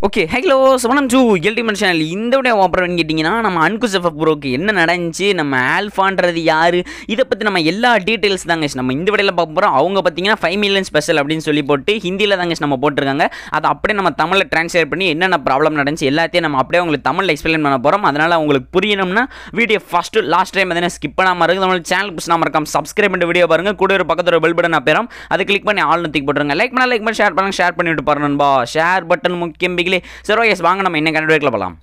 okay hello சவனம் to எல்டிமெண்ட் channel இந்த விட அப்புறம் கேட்டிங்கன்னா நம்ம அன்குஸ் எஃப்எஃப் ப்ரோக்கு என்ன நடந்துச்சு நம்ம ஆல்ஃபான்றது யார் இதை பற்றி நம்ம எல்லா டீட்டெயில்ஸ் தாங்க நம்ம இந்த விடையில் பார்க்க போகிறோம் அவங்க பார்த்தீங்கன்னா ஃபைவ் மில்லியன் ஸ்பெஷல் அப்படின்னு சொல்லி போட்டு ஹிந்தியில் தாங்க நம்ம போட்டிருக்காங்க அதை அப்படியே நம்ம தமிழில் ட்ரான்ஸ்லேட் பண்ணி என்னென்ன ப்ராப்ளம் நடந்துச்சு எல்லாத்தையும் நம்ம அப்படியே உங்களுக்கு தமிழில் எக்ஸ்பிளைன் பண்ண போகிறோம் அதனால் உங்களுக்கு புரியணும்னா வீடியோ ஃபஸ்ட்டு லாஸ்ட் டைம் பார்த்தீங்கன்னா ஸ்கிப் பண்ணாமல் இருக்குது நம்ம சேனல் புதுசு மறக்காம சப்ஸ்கிரைப் பண்ணிட்டு வீடியோ பாருங்கள் கூட ஒரு பக்கத்தில் பெல் பட்டன் அப்பேரும் அதை கிளிக் பண்ணி ஆல் தூக்கி போட்டுருங்க லைக் பண்ணால் லைக் பண்ணி ஷேர் பண்ணுங்க ஷேர் பண்ணிவிட்டு பாருங்க நண்பா ஷேர் பட்டன் முக்கியம் பிகிலே சரி ஓகே வாங்க நம்ம என்ன கண்டுபிடிக்கல போகலாம்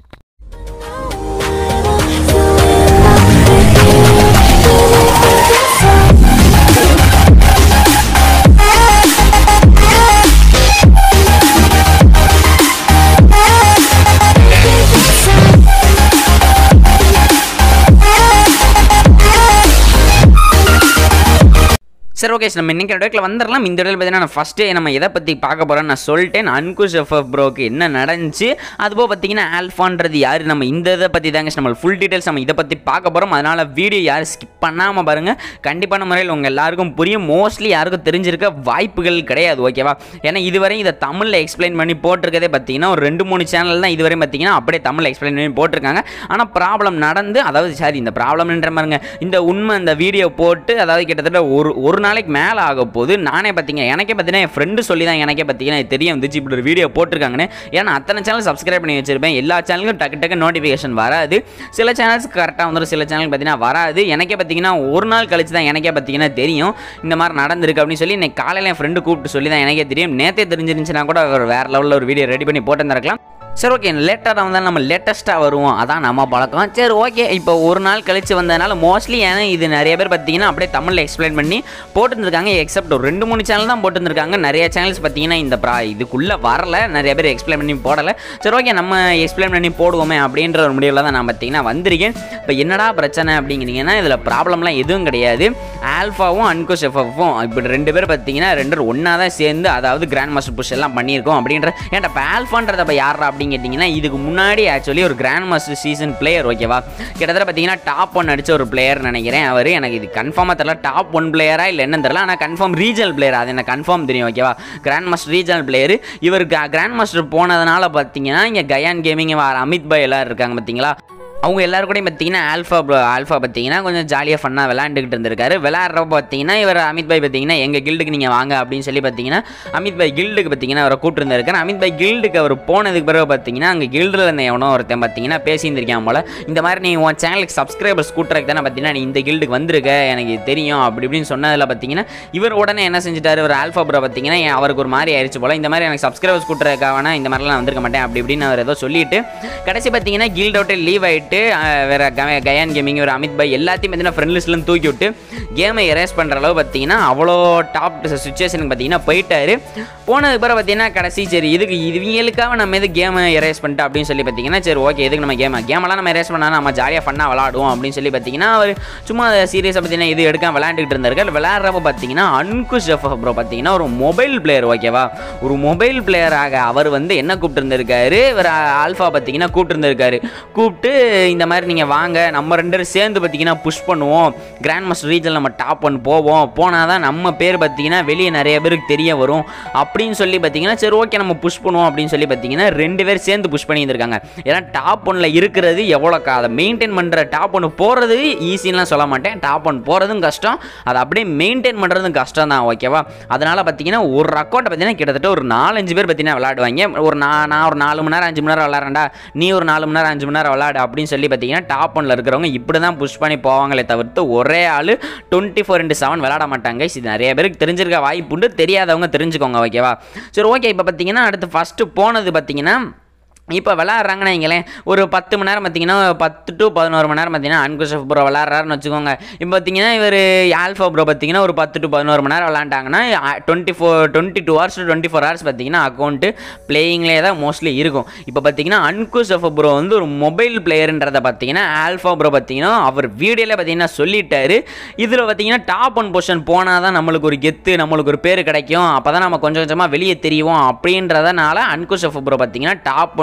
சரி ஓகே நம்ம இன்னைக்கு இடத்துல வந்துடலாம் இந்த இடத்துல பார்த்தீங்கன்னா நான் ஃபஸ்ட்டே நம்ம எதை பற்றி பார்க்க போகிறோம் நான் சொல்லிட்டேன் அன்குஷ் எஃப்எஃப் ப்ரோக்கு என்ன நடந்துச்சு அதுபோக பார்த்தீங்கன்னா ஆல்ஃபான்றது யார் நம்ம இந்த இதை பற்றி தாங்க நம்ம ஃபுல் டீட்டெயில்ஸ் நம்ம இதை பற்றி பார்க்க போகிறோம் அதனால் வீடியோ யாரும் ஸ்கிப் பண்ணாமல் பாருங்கள் கண்டிப்பான முறையில் உங்கள் எல்லாருக்கும் புரியும் மோஸ்ட்லி யாருக்கும் தெரிஞ்சிருக்க வாய்ப்புகள் கிடையாது ஓகேவா ஏன்னா இதுவரை இதை தமிழில் எக்ஸ்பிளைன் பண்ணி போட்டிருக்கதே பார்த்தீங்கன்னா ஒரு ரெண்டு மூணு சேனல் தான் இதுவரை பார்த்தீங்கன்னா அப்படியே தமிழ் எக்ஸ்பிளைன் பண்ணி போட்டிருக்காங்க ஆனால் ப்ராப்ளம் நடந்து அதாவது சாரி இந்த ப்ராப்ளம்ன்ற மாதிரிங்க இந்த உண்மை இந்த வீடியோ போட்டு அதாவது கிட்டத்தட்ட ஒரு ஒரு நாளைக்கு மேலே ஆக போகுது நானே பார்த்தீங்க எனக்கே பார்த்தீங்கன்னா என் ஃப்ரெண்டு சொல்லி தான் எனக்கே பார்த்தீங்கன்னா இது தெரிய வந்துச்சு இப்படி ஒரு வீடியோ போட்டிருக்காங்கன்னு ஏன்னா அத்தனை சேனல் சப்ஸ்கிரைப் பண்ணி வச்சிருப்பேன் எல்லா சேனலுக்கும் டக்கு டக்கு நோட்டிஃபிகேஷன் வராது சில சேனல்ஸ் கரெக்டாக வந்துடும் சில சேனல் பார்த்தீங்கன்னா வராது எனக்கே பார்த்தீங்கன்னா ஒரு நாள் கழிச்சு தான் எனக்கே பார்த்தீங்கன்னா தெரியும் இந்த மாதிரி நடந்திருக்கு அப்படின்னு சொல்லி இன்னைக்கு காலையில் என் ஃப்ரெண்டு கூப்பிட்டு சொல்லி தான் எனக்கே தெரியும் நேற்றே தெரிஞ்சிருந்துச்சுன்னா கூட ஒரு வேறு லெவலில் ஒரு வீடியோ ரெடி பண்ணி போட்டு இருந்திருக்கலாம் சரி ஓகே லேட்டராக வந்தால் நம்ம லேட்டஸ்ட்டாக வருவோம் அதான் நம்ம பழக்கம் சரி ஓகே இப்போ ஒரு நாள் கழிச்சு வந்ததுனால மோஸ்ட்லி ஏன்னா இது நிறைய பேர் பார்த்தீங்கன்னா அப்படியே தமிழில் எக்ஸ்பிளைன் பண்ணி போட்டுருந்துருக்காங்க எக்ஸப்ட் ஒரு ரெண்டு மூணு சேனல் தான் போட்டுருந்துருக்காங்க நிறைய சேனல்ஸ் பார்த்தீங்கன்னா இந்த ப்ரா இதுக்குள்ளே வரல நிறைய பேர் எக்ஸ்பிளைன் பண்ணி போடலை சரி ஓகே நம்ம எக்ஸ்பிளைன் பண்ணி போடுவோமே அப்படின்ற ஒரு முடிவில் தான் நான் பார்த்தீங்கன்னா வந்திருக்கேன் இப்போ என்னடா பிரச்சனை அப்படிங்கிறீங்கன்னா இதில் ப்ராப்ளம்லாம் எதுவும் கிடையாது ஆல்ஃபாவும் அன்கோஸ் எஃப்எஃப்பும் இப்படி ரெண்டு பேர் பார்த்தீங்கன்னா ரெண்டு பேரும் ஒன்றா தான் சேர்ந்து அதாவது கிராண்ட் மாஸ்டர் புஷ் எல்லாம் பண்ணியிருக்கோம் அப்படின்ற ஏன்டா இப்போ ஆல்ஃபான்றத இப்போ யாரா அப்படின்னு கேட்டிங்கன்னா இதுக்கு முன்னாடி ஆக்சுவலி ஒரு கிராண்ட் மாஸ்டர் சீசன் பிளேயர் ஓகேவா கிட்டத்தட்ட பார்த்தீங்கன்னா டாப் ஒன் அடிச்ச ஒரு பிளேயர் நினைக்கிறேன் அவர் எனக்கு இது கன்ஃபார்மாக தெரியல டாப் ஒன் பிளேயரா இல்லை என்னன்னு தெரியல ஆனால் கன்ஃபார்ம் ரீஜனல் பிளேயர் அது எனக்கு கன்ஃபார்ம் தெரியும் ஓகேவா கிராண்ட் மாஸ்டர் ரீஜனல் பிளேயர் இவர் கிராண்ட் மாஸ்டர் போனதுனால பார்த்தீங்கன்னா இங்கே கயான் கேமிங் அமித் பாய் எல்லாம் இருக்காங்க பார்த்தீங்களா அவங்க எல்லாரும் கூட பார்த்தீங்கன்னா ஆல்ஃபா ஆல்ஃபா பார்த்தீங்கன்னா கொஞ்சம் ஜாலியாக ஃபன்னாக விளாண்டுக்கிட்டு இருந்திருக்காரு விளாட்றப்ப பார்த்தீங்கன்னா இவர் அமித் பாய் பார்த்தீங்கன்னா எங்கள் கில்டுக்கு நீங்கள் வாங்க அப்படின்னு சொல்லி பார்த்தீங்கன்னா அமித் பாய் கில்டுக்கு பார்த்தீங்கன்னா அவரை கூப்பிட்டுருந்தாரு அமித் பாய் கில்டுக்கு அவர் போனதுக்கு பிறகு பார்த்தீங்கன்னா அங்கே கில்டில் இருந்த எவனோ ஒருத்தன் பார்த்தீங்கன்னா பேசியிருந்திருக்கான் போல இந்த மாதிரி நீ உன் சேனலுக்கு சப்ஸ்கிரைபர்ஸ் கூட்டுறதுக்கு தானே பார்த்தீங்கன்னா நீ இந்த கில்டுக்கு வந்திருக்க எனக்கு தெரியும் அப்படி இப்படின்னு சொன்னதில் பார்த்தீங்கன்னா இவர் உடனே என்ன செஞ்சிட்டாரு ஒரு ஆல்ஃபா ப்ரோ பார்த்தீங்கன்னா அவருக்கு ஒரு மாதிரி ஆயிடுச்சு போல இந்த மாதிரி எனக்கு சப்ஸ்கிரைபர்ஸ் கூட்டுறதுக்காக இந்த மாதிரிலாம் நான் வந்திருக்க மாட்டேன் அப்படி இப்படின்னு அவர் ஏதோ சொல்லிட்டு கடைசி பார்த்தீங்கன்னா கில்ட் அவுட்டே லீவ் ஆகிட்டு வேற கயான் கேமிங் ஒரு அமித் பாய் எல்லாத்தையும் பார்த்தீங்கன்னா ஃப்ரெண்ட் லிஸ்ட்லேருந்து தூக்கி விட்டு கேமை எரேஸ் பண்ணுற அளவு பார்த்தீங்கன்னா அவ்வளோ டாப் சுச்சுவேஷனுக்கு பார்த்தீங்கன்னா போயிட்டாரு போனதுக்கு பிறகு பார்த்தீங்கன்னா கடைசி சரி இதுக்கு இவங்களுக்காக நம்ம எது கேமை எரேஸ் பண்ணிட்டு அப்படின்னு சொல்லி பார்த்தீங்கன்னா சரி ஓகே எதுக்கு நம்ம கேமை கேமெல்லாம் நம்ம எரேஸ் பண்ணால் நம்ம ஜாலியாக ஃபன்னாக விளாடுவோம் அப்படின்னு சொல்லி பார்த்தீங்கன்னா அவர் சும்மா சீரியஸாக பார்த்தீங்கன்னா இது எடுக்க விளையாண்டுக்கிட்டு இருந்தாரு விளையாடுறப்ப பார்த்தீங்கன்னா அன்குஷ் எஃப் ப்ரோ பார்த்தீங்கன்னா ஒரு மொபைல் பிளேயர் ஓகேவா ஒரு மொபைல் பிளேயராக அவர் வந்து என்ன கூப்பிட்டு இருந்திருக்காரு இவர் ஆல்ஃபா பார்த்தீங்கன்னா கூப்பிட்டு இருந்திருக்காரு கூப்பிட்டு இந்த மாதிரி நீங்கள் வாங்க நம்ம ரெண்டு பேரும் சேர்ந்து பார்த்தீங்கன்னா புஷ் பண்ணுவோம் கிராண்ட் மாஸ்டர் ரீஜனில் நம்ம டாப் ஒன் போவோம் போனால் தான் நம்ம பேர் பார்த்தீங்கன்னா வெளியே நிறைய பேருக்கு தெரிய வரும் அப்படின்னு சொல்லி பார்த்தீங்கன்னா சரி ஓகே நம்ம புஷ் பண்ணுவோம் அப்படின்னு சொல்லி பார்த்தீங்கன்னா ரெண்டு பேர் சேர்ந்து புஷ் பண்ணியிருந்திருக்காங்க ஏன்னா டாப் ஒன்ல இருக்கிறது எவ்வளோ அதை மெயின்டைன் பண்ணுற டாப் ஒன்று போகிறது ஈஸின்லாம் சொல்ல மாட்டேன் டாப் ஒன் போகிறதும் கஷ்டம் அதை அப்படியே மெயின்டைன் பண்ணுறதும் கஷ்டம் தான் ஓகேவா அதனால் பார்த்தீங்கன்னா ஒரு அக்கௌண்ட்டை பார்த்தீங்கன்னா கிட்டத்தட்ட ஒரு நாலஞ்சு பேர் பார்த்தீங்கன்னா விளாடுவாங்க ஒரு நான் நான் ஒரு நாலு மணி நேரம் அஞ்சு மணி நேரம் விளாட்றேன்டா நீ ஒரு நாலு மணி நேரம் அஞ்சு மணி நேரம் விளாடு அப்படின்னு சொல்லி பார்த்தீங்கன்னா டாப் ஒன்ல இருக்கிறவங்க இப்படி தான் புஷ் பண்ணி போவாங்களே தவிர்த்து ஒரே ஆள் டுவெண்ட்டி ஃபோர் இன்ட்டு செவன் விளாட மாட்டாங்க இது நிறைய பேருக்கு தெரிஞ்சிருக்க வாய்ப்பு உண்டு தெரியாதவங்க தெரிஞ்சுக்கோங்க ஓகேவா சரி ஓகே இப்போ பார்த்தீங்கன்னா அடுத்து ஃபஸ்ட்டு போனது பார்த்தீங்கன்னா இப்போ விளாட்றாங்கன்னு வைங்களேன் ஒரு பத்து மணி நேரம் பார்த்தீங்கன்னா பத்து டு பதினோரு மணி நேரம் பார்த்தீங்கன்னா அன்குஷ் ப்ரோ விளாட்றாருன்னு வச்சுக்கோங்க இப்போ பார்த்தீங்கன்னா இவர் ஆல்ஃபா ப்ரோ பார்த்தீங்கன்னா ஒரு பத்து டு பதினோரு மணி நேரம் விளாண்டாங்கன்னா twenty four twenty two hours to twenty four hours பார்த்தீங்கன்னா அக்கௌண்ட்டு பிளேயிங்லேயே தான் மோஸ்ட்லி இருக்கும் இப்போ பார்த்தீங்கன்னா அன்குஷ் ப்ரோ வந்து ஒரு மொபைல் பிளேயருன்றதை பார்த்தீங்கன்னா ஆல்ஃபா ப்ரோ பார்த்தீங்கன்னா அவர் வீடியோவில் பார்த்தீங்கன்னா சொல்லிட்டாரு இதில் பார்த்தீங்கன்னா டாப் ஒன் பொசிஷன் போனால் தான் நம்மளுக்கு ஒரு கெத்து நம்மளுக்கு ஒரு பேர் கிடைக்கும் அப்போ தான் நம்ம கொஞ்சம் கொஞ்சமாக வெளியே தெரியும் அப்படின்றதுனால அன்குஷ் ப்ரோ பார்த்தீங்கன்னா டாப் ஒன்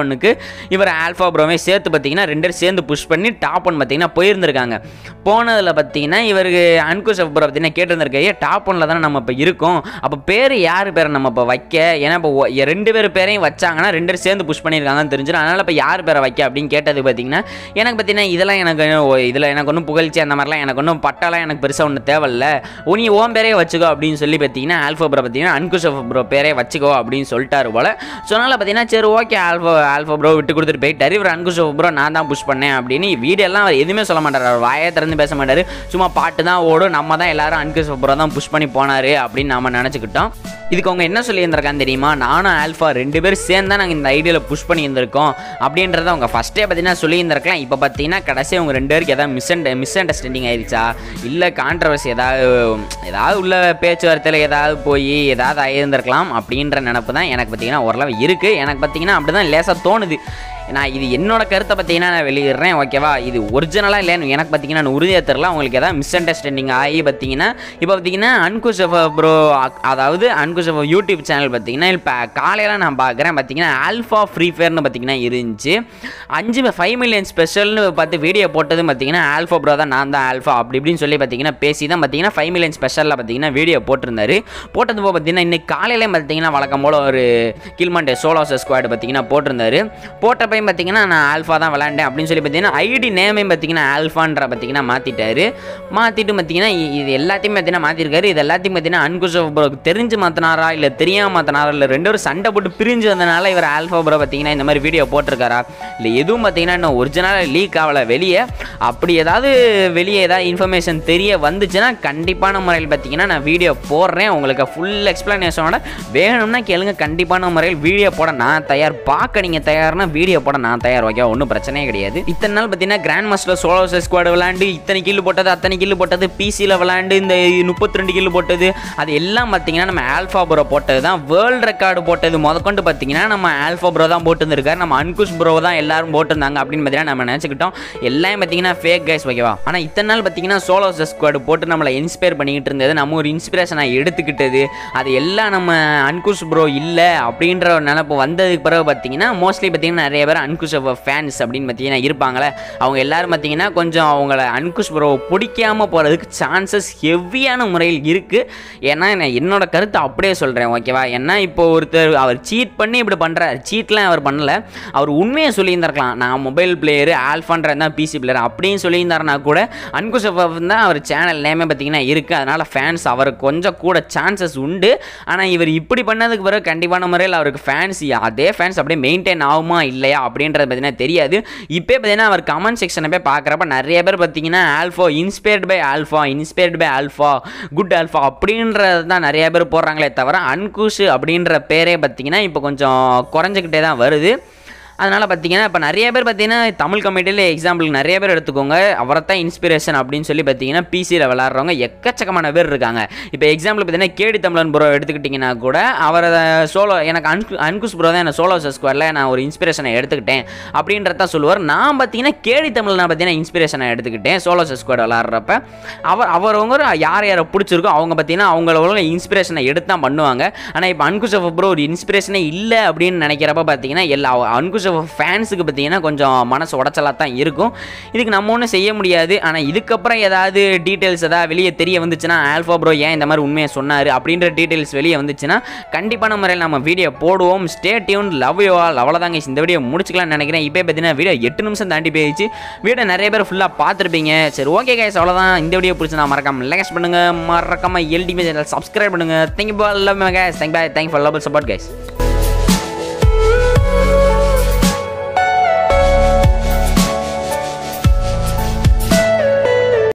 ஒன்னுக்கு இவர் ஆல்ஃபா ப்ரோவே சேர்த்து பார்த்தீங்கன்னா ரெண்டு பேரும் சேர்ந்து புஷ் பண்ணி டாப் ஒன் பார்த்தீங்கன்னா போயிருந்திருக்காங்க போனதில் பார்த்தீங்கன்னா இவருக்கு அன்குஷ் ப்ரோ பார்த்தீங்கன்னா கேட்டிருந்திருக்கையே டாப் ஒன்ல தானே நம்ம இப்போ இருக்கோம் அப்போ பேர் யார் பேரை நம்ம இப்போ வைக்க ஏன்னா இப்போ ஒ- ரெண்டு பேர் பேரையும் வச்சாங்கன்னா ரெண்டு பேரும் சேர்ந்து புஷ் பண்ணியிருக்காங்கன்னு தெரிஞ்சிடும் அதனால் இப்போ யார் பேரை வைக்க அப்படின்னு கேட்டது பார்த்தீங்கன்னா எனக்கு பார்த்தீங்கன்னா இதெல்லாம் எனக்கு இதில் எனக்கு ஒன்றும் புகழ்ச்சி அந்த மாதிரிலாம் எனக்கு ஒன்றும் பட்டாலாம் எனக்கு பெருசாக ஒன்றும் தேவையில்ல ஓ, நீ ஓன் பேரே வச்சுக்கோ அப்படின்னு சொல்லி பார்த்தீங்கன்னா ஆல்ஃபா ப்ரோ பார்த்தீங்கன்னா அன்குஷ் ப்ரோ பேரே வச்சுக்கோ அப்படின்னு சொல்லிட்டாரு போல ஸோ அதனால் பார்த்தீங்கன்னா சரி ஓகே ஆல்ஃபா ஆல்ஃபா ப்ரோ விட்டு கொடுத்துட்டு போயிட்டாரு இவர் அன்குஷ் ப்ரோ நான் தான் புஷ் பண்ணேன் அப்படின்னு வீடியோ எல்லாம் அவர் எதுவுமே சொல்ல மாட்டார் அவர் வாயை திறந்து பேச மாட்டார் சும்மா பாட்டு தான் ஓடும் நம்ம தான் எல்லாரும் அன்குஷ் ப்ரோ தான் புஷ் பண்ணி போனார் அப்படின்னு நம்ம நினச்சிக்கிட்டோம் இதுக்கு அவங்க என்ன சொல்லியிருந்திருக்கான்னு தெரியுமா நானும் ஆல்ஃபா ரெண்டு பேரும் சேர்ந்து தான் நாங்கள் இந்த ஐடியாவில் புஷ் பண்ணியிருந்திருக்கோம் அப்படின்றத அவங்க ஃபஸ்ட்டே பார்த்தீங்கன்னா சொல்லியிருந்திருக்கலாம் இப்போ பார்த்தீங்கன்னா கடைசி அவங்க ரெண்டு பேருக்கு ஏதாவது மிஸ் அண்ட் மிஸ் அண்டர்ஸ்டாண்டிங் ஆயிடுச்சா இல்லை கான்ட்ரவர்சி ஏதாவது ஏதாவது உள்ள பேச்சுவார்த்தையில் ஏதாவது போய் ஏதாவது ஆயிருந்திருக்கலாம் அப்படின்ற நினப்பு தான் எனக்கு பார்த்தீங்கன்னா ஓரளவு இருக்குது எனக்கு பார்த்தீங்கன்னா அப்படி தான் லேசாக தோணுது நான் இது என்னோட கருத்தை பார்த்தீங்கன்னா நான் வெளியிடுறேன் ஓகேவா இது ஒரிஜினலாக இல்லைன்னு எனக்கு பார்த்தீங்கன்னா நான் உறுதியாக தெரில உங்களுக்கு ஏதாவது மிஸ் அண்டர்ஸ்டாண்டிங் ஆகி பார்த்தீங்கன்னா இப்போ பார்த்தீங்கன்னா அன்குஷ் ப்ரோ அதாவது அன்குஷ் யூடியூப் சேனல் பார்த்தீங்கன்னா இப்போ காலையில் நான் பார்க்குறேன் பார்த்தீங்கன்னா ஆல்ஃபா ஃப்ரீ ஃபயர்னு பார்த்தீங்கன்னா இருந்துச்சு அஞ்சு ஃபைவ் மில்லியன் ஸ்பெஷல்னு பார்த்து வீடியோ போட்டது பார்த்தீங்கன்னா ஆல்ஃபா ப்ரோ தான் நான் தான் ஆல்ஃபா அப்படி இப்படின்னு சொல்லி பார்த்தீங்கன்னா பேசி தான் பார்த்தீங்கன்னா ஃபைவ் மில்லியன் ஸ்பெஷலில் பார்த்தீங்கன்னா வீடியோ போட்டிருந்தாரு போட்டது போக பார்த்தீங்கன்னா இன்னைக்கு காலையிலே பார்த்தீங்கன்னா வழக்கம் போல் ஒரு கில்மண்டே சோலோஸ் ஸ்குவாட் பார்த்தீங்கன்னா போட்டிருந்தாரு போட்டப்பையும் பார்த்தீங்கன்னா நான் ஆல்ஃபா தான் விளாண்டேன் அப்படின்னு சொல்லி பார்த்தீங்கன்னா ஐடி நேமையும் பார்த்தீங்கன்னா ஆல்ஃபான்ற பார்த்தீங்கன்னா மாற்றிட்டாரு மாற்றிட்டு பார்த்தீங்கன்னா இ- இது எல்லாத்தையும் பார்த்தீங்கன்னா மாற்றிருக்காரு இது எல்லாத்தையும் பார்த்தீங்கன்னா அன்குஷ் ப்ரோ தெரிஞ்சு மாற்றினாரா இல்லை தெரியாமல் மாற்றினாரா இல்லை ரெண்டு பேரும் சண்டை போட்டு பிரிஞ்சு வந்தனால இவர் ஆல்ஃபா ப்ரோ பார்த்தீங்கன்னா இந்த மாதிரி வீடியோ போட்டிருக்காரா இல்லை எதுவும் பார்த்தீங்கன்னா இன்னும் ஒரிஜினலாக லீக் ஆகலை வெளியே அப்படி ஏதாவது வெளியே ஏதாவது இன்ஃபர்மேஷன் தெரிய வந்துச்சுன்னா கண்டிப்பான முறையில் பார்த்தீங்கன்னா நான் வீடியோ போடுறேன் உங்களுக்கு ஃபுல் எக்ஸ்ப்ளனேஷனோட வேணும்னா கேளுங்க கண்டிப்பான முறையில் வீடியோ போட நான் தயார் பார்க்க நீங்கள் தயார்னா வீடியோ போட நான் தயார் ஓகே ஒன்றும் பிரச்சனையே கிடையாது இத்தனை நாள் பார்த்தீங்கன்னா கிராண்ட் மாஸ்டர் சோலோ ஸ்குவாட் விளாண்டு இத்தனை கில்லு போட்டது அத்தனை கில்லு போட்டது பிசியில் விளாண்டு இந்த முப்பத்தி ரெண்டு கில்லு போட்டது அது எல்லாம் பார்த்தீங்கன்னா நம்ம ஆல்ஃபா ப்ரோ போட்டது தான் வேர்ல்டு ரெக்கார்டு போட்டது முதற்கொண்டு பார்த்தீங்கன்னா நம்ம ஆல்ஃபா ப்ரோ தான் போட்டுருந்துருக்காரு நம்ம அன்குஷ் ப்ரோ தான் எல்லாரும் போட்டிருந்தாங்க அப்படின்னு பார்த்தீங்கன்னா நம்ம நினச்சிக்கிட்டோம் எல்லாம் பார்த்தீங்கன்னா ஃபேக் கைஸ் ஓகேவா ஆனால் இத்தனை நாள் பார்த்தீங்கன்னா சோலோ ஸ்குவாட் போட்டு நம்மளை இன்ஸ்பயர் பண்ணிக்கிட்டு இருந்தது நம்ம ஒரு இன்ஸ்பிரேஷனாக எடுத்துக்கிட்டது அது எல்லாம் நம்ம அன்குஷ் ப்ரோ இல்லை அப்படின்ற ஒரு நினப்பு வந்ததுக்கு பிறகு பார்த்தீங்கன்னா மோஸ்ட்லி பார்த்தீங்கன்னா நிறைய பேர் அன்குஷ் ஃபேன்ஸ் அப்படின்னு பார்த்தீங்கன்னா இருப்பாங்களே அவங்க எல்லாரும் பார்த்தீங்கன்னா கொஞ்சம் அவங்கள அன்குஷ் ப்ரோ பிடிக்காம போகிறதுக்கு சான்சஸ் ஹெவியான முறையில் இருக்குது ஏன்னா நான் என்னோட கருத்தை அப்படியே சொல்கிறேன் ஓகேவா ஏன்னா இப்போ ஒருத்தர் அவர் சீட் பண்ணி இப்படி பண்ணுறாரு சீட்லாம் அவர் பண்ணல அவர் உண்மையை சொல்லியிருந்திருக்கலாம் நான் மொபைல் பிளேயரு ஆல்ஃபான்ற தான் பிசி பிளேயர் அப்படின்னு சொல்லியிருந்தாருனா கூட அன்குஷ் தான் அவர் சேனல் நேமே பார்த்தீங்கன்னா இருக்குது அதனால் ஃபேன்ஸ் அவருக்கு கொஞ்சம் கூட சான்சஸ் உண்டு ஆனால் இவர் இப்படி பண்ணதுக்கு பிறகு கண்டிப்பான முறையில் அவருக்கு ஃபேன்ஸ் அதே ஃபேன்ஸ் அப்படியே மெயின்டைன் ஆகுமா இல்லையா அப்படின்றது பார்த்தீங்கன்னா தெரியாது இப்போ பார்த்தீங்கன்னா அவர் கமெண்ட் செக்ஷனை போய் பார்க்குறப்ப நிறைய பேர் பார்த்தீங்கன்னா Alpha inspired by Alpha inspired by Alpha good Alpha அப்படின்றது தான் நிறைய பேர் போடுறாங்களே தவிர அன்குஷ் அப்படின்ற பேரே பார்த்தீங்கன்னா இப்போ கொஞ்சம் குறைஞ்சிக்கிட்டே தான் வருது அதனால் பார்த்தீங்கன்னா இப்போ நிறைய பேர் பார்த்தீங்கன்னா தமிழ் கமிட்டியில் எக்ஸாம்பிளுக்கு நிறைய பேர் எடுத்துக்கோங்க அவரை தான் இன்ஸ்பிரேஷன் அப்படின்னு சொல்லி பார்த்தீங்கன்னா பிசியில் விளாட்றவங்க எக்கச்சக்கமான பேர் இருக்காங்க இப்போ எக்ஸாம்பிள் பார்த்தீங்கன்னா கேடி தமிழன் ப்ரோ எடுத்துக்கிட்டிங்கன்னா கூட அவரை சோலோ எனக்கு அன்கு அன்குஸ் ப்ரோ தான் என்ன சோலோ ஸ்குவாரில் நான் ஒரு இன்ஸ்பிரேஷனை எடுத்துக்கிட்டேன் அப்படின்றத சொல்லுவார் நான் பார்த்தீங்கன்னா கேடி தமிழ் நான் பார்த்தீங்கன்னா இன்ஸ்பிரேஷனை எடுத்துக்கிட்டேன் சோலோ ஸ்குவாட் விளாட்றப்ப அவர் அவரவங்க யார் யாரை பிடிச்சிருக்கோ அவங்க பார்த்தீங்கன்னா அவங்களோட இன்ஸ்பிரேஷனை எடுத்து தான் பண்ணுவாங்க ஆனால் இப்போ அன்குஷ் ப்ரோ ஒரு இன்ஸ்பிரேஷனே இல்லை அப்படின்னு நினைக்கிறப்ப பார்த்தீங்கன்னா எல்லா அன்குஷ் ஃபேன்ஸுக்கு பார்த்தீங்கன்னா கொஞ்சம் மனசு உடச்சலாக தான் இருக்கும் இதுக்கு நம்ம ஒன்றும் செய்ய முடியாது ஆனால் இதுக்கப்புறம் ஏதாவது டீட்டெயில்ஸ் ஏதாவது வெளியே தெரிய வந்துச்சுன்னா ஆல்ஃபா ப்ரோ ஏன் இந்த மாதிரி உண்மையை சொன்னார் அப்படின்ற டீட்டெயில்ஸ் வெளியே வந்துச்சுன்னா கண்டிப்பான முறையில் நம்ம வீடியோ போடுவோம் stay tune love you all அவ்வளோதாங்க இந்த வீடியோ முடிச்சுக்கலாம்னு நினைக்கிறேன் இப்போ பார்த்தீங்கன்னா வீடியோ எட்டு நிமிஷம் தாண்டி போயிடுச்சு வீடியோ நிறைய பேர் ஃபுல்லாக பார்த்துருப்பீங்க சரி ஓகே கைஸ் அவ்வளோதான் இந்த வீடியோ பிடிச்சி நான் மறக்காம லைக்ஸ் பண்ணுங்க மறக்காம எல்டிமே சேனல் சப்ஸ்கிரைப் பண்ணுங்க thank you love guys thank bye thank for love support guys